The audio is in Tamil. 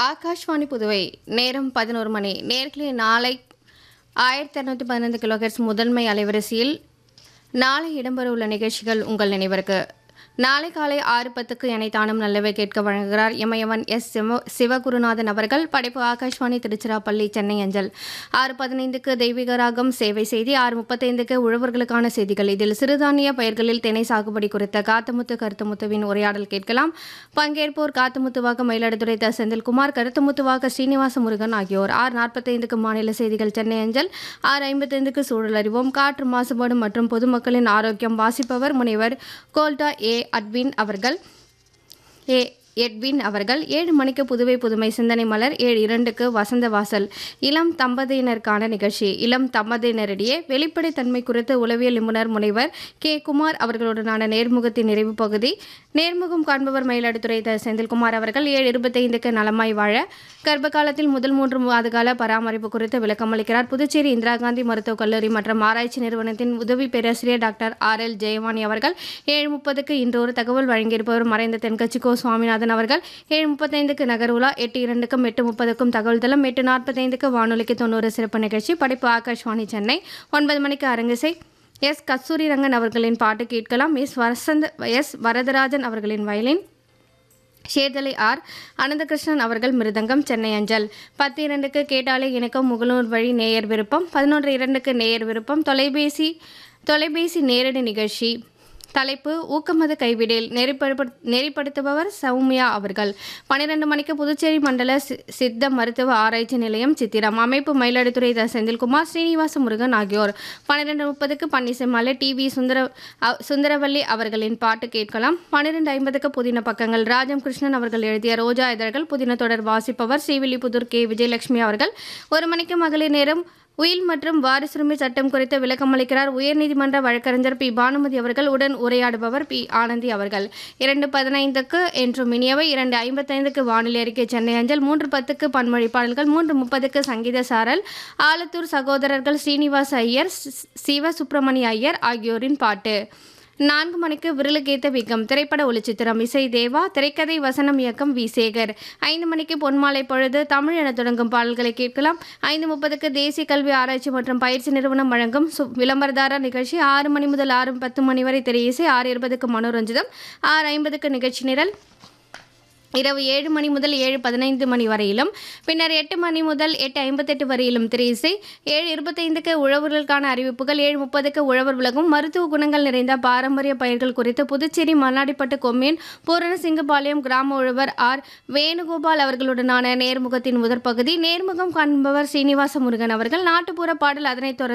ஆகாஷ்வாணி புதுவை நேரம் பதினோரு மணி நேர்களே நாளை ஆயிரத்தி இரநூத்தி பதினைந்து கிலோஹெர்ட்ஸ் முதன்மை அலைவரிசையில் நாளை இடம்பெறவுள்ள நிகழ்ச்சிகள் உங்கள் நினைவிற்கு நாளை காலை ஆறு பத்துக்கு இணைத்தானும் நல்லவை கேட்க வழங்குகிறார் இமயவன் எஸ் சிவ சிவகுருநாதன் அவர்கள் படைப்பு ஆகாஷ்வாணி திருச்சிராப்பள்ளி சென்னை அஞ்சல் ஆறு பதினைந்துக்கு தெய்வீக ராகம் சேவை செய்தி ஆறு முப்பத்தைந்துக்கு உழவர்களுக்கான செய்திகள் இதில் சிறுதானிய பயிர்களில் திணை சாகுபடி குறித்த காத்தமுத்து கருத்துமுத்துவின் உரையாடல் கேட்கலாம் பங்கேற்போர் காத்தமுத்துவாக மயிலாடுதுறை த செந்தில்குமார் கருத்துமுத்துவாக ஸ்ரீனிவாச முருகன் ஆகியோர் ஆறு நாற்பத்தைந்துக்கு மாநில செய்திகள் சென்னை அஞ்சல் ஆறு ஐம்பத்தைந்துக்கு சூழல் அறிவோம் காற்று மாசுபாடு மற்றும் பொதுமக்களின் ஆரோக்கியம் வாசிப்பவர் முனைவர் கோல்டா ஏ அட்வின் அவர்கள் ஏ எட்வின் அவர்கள் ஏழு மணிக்கு புதுவை புதுமை சிந்தனை மலர் ஏழு இரண்டுக்கு வசந்த வாசல் இளம் தம்பதியினருக்கான நிகழ்ச்சி இளம் தம்பதியினரிடையே வெளிப்படைத்தன்மை குறித்து உளவியல் நிபுணர் முனைவர் கே குமார் அவர்களுடனான நேர்முகத்தின் நிறைவு பகுதி நேர்முகம் காண்பவர் மயிலாடுதுறை த செந்தில்குமார் அவர்கள் ஏழு இருபத்தைந்துக்கு நலமாய் வாழ கர்ப்ப காலத்தில் முதல் மூன்று மாத கால பராமரிப்பு குறித்து விளக்கம் அளிக்கிறார் புதுச்சேரி இந்திரா காந்தி மருத்துவக் கல்லூரி மற்றும் ஆராய்ச்சி நிறுவனத்தின் உதவி பேராசிரியர் டாக்டர் ஆர் எல் ஜெயவாணி அவர்கள் ஏழு முப்பதுக்கு இன்று ஒரு தகவல் வழங்கியிருப்பவர் மறைந்த தென்கட்சி கோ சுவாமிநாதன் அவர்கள் ஏழு முப்பத்தைந்துக்கு நகர்வுலா எட்டு இரண்டுக்கும் எட்டு முப்பதுக்கும் தகவல் தளம் எட்டு நாற்பத்தைந்துக்கு வானொலிக்கு தொண்ணூறு சிறப்பு நிகழ்ச்சி படைப்பு ஆகாஷ்வாணி சென்னை ஒன்பது மணிக்கு அரங்கிசை எஸ் கஸ்தூரி ரங்கன் அவர்களின் பாட்டு கேட்கலாம் எஸ் வசந்த எஸ் வரதராஜன் அவர்களின் வயலின் ஷேர்தலை ஆர் அனந்தகிருஷ்ணன் அவர்கள் மிருதங்கம் சென்னை அஞ்சல் பத்து இரண்டுக்கு கேட்டாலே இணக்கம் முகநூல் வழி நேயர் விருப்பம் பதினொன்று இரண்டுக்கு நேயர் விருப்பம் தொலைபேசி தொலைபேசி நேரடி நிகழ்ச்சி தலைப்பு ஊக்கமத கைவிடேல் நெறிப்படுத்த நெறிப்படுத்துபவர் சௌமியா அவர்கள் பன்னிரெண்டு மணிக்கு புதுச்சேரி மண்டல சி- சித்த மருத்துவ ஆராய்ச்சி நிலையம் சித்திரம் அமைப்பு மயிலாடுதுறை த செந்தில்குமார் ஸ்ரீனிவாச முருகன் ஆகியோர் பன்னிரெண்டு முப்பதுக்கு பன்னிசெம்மால டிவி சுந்தர அ- சுந்தரவல்லி அவர்களின் பாட்டு கேட்கலாம் பன்னிரெண்டு ஐம்பதுக்கு புதின பக்கங்கள் ராஜம் கிருஷ்ணன் அவர்கள் எழுதிய ரோஜா இதழ்கள் புதின தொடர் வாசிப்பவர் ஸ்ரீவில்லிபுதூர் கே விஜயலட்சுமி அவர்கள் ஒரு மணிக்கு மகளிர் நேரம் உயில் மற்றும் வாரிசுரிமை சட்டம் குறித்து விளக்கம் அளிக்கிறார் உயர்நீதிமன்ற வழக்கறிஞர் பி பானுமதி அவர்கள் உடன் உரையாடுபவர் பி ஆனந்தி அவர்கள் இரண்டு பதினைந்துக்கு என்றும் இனியவை இரண்டு ஐம்பத்தைந்துக்கு வானிலை அறிக்கை சென்னை அஞ்சல் மூன்று பத்துக்கு பன்மொழி பாடல்கள் மூன்று முப்பதுக்கு சங்கீத சாரல் ஆலத்தூர் சகோதரர்கள் ஸ்ரீனிவாச ஐயர் சி- சிவ சுப்பிரமணிய ஐயர் ஆகியோரின் பாட்டு நான்கு மணிக்கு விரலுக்கேத்த வீக்கம் திரைப்பட ஒளிச்சித்திரம் இசை தேவா திரைக்கதை வசனம் இயக்கம் வி சேகர் ஐந்து மணிக்கு பொன்மாலை பொழுது தமிழ் என தொடங்கும் பாடல்களை கேட்கலாம் ஐந்து முப்பதுக்கு தேசிய கல்வி ஆராய்ச்சி மற்றும் பயிற்சி நிறுவனம் வழங்கும் சு விளம்பரதார நிகழ்ச்சி ஆறு மணி முதல் ஆறு பத்து மணி வரை திரை இசை ஆறு இருபதுக்கு மனோரஞ்சிதம் ஆறு ஐம்பதுக்கு நிகழ்ச்சி நிரல் இரவு ஏழு மணி முதல் ஏழு பதினைந்து மணி வரையிலும் பின்னர் எட்டு மணி முதல் எட்டு ஐம்பத்தெட்டு வரையிலும் திரை இசை ஏழு இருபத்தைந்துக்கு உழவர்களுக்கான அறிவிப்புகள் ஏழு முப்பதுக்கு உழவர் விலகும் மருத்துவ குணங்கள் நிறைந்த பாரம்பரிய பயிர்கள் குறித்து புதுச்சேரி மண்ணாடிப்பட்டு கொம்மின் பூரணசிங்கபாளையம் கிராம உழவர் ஆர் வேணுகோபால் அவர்களுடனான நேர்முகத்தின் முதற் பகுதி நேர்முகம் காண்பவர் சீனிவாச முருகன் அவர்கள் நாட்டுப்புற பாடல் அதனைத் தொடர்ந்து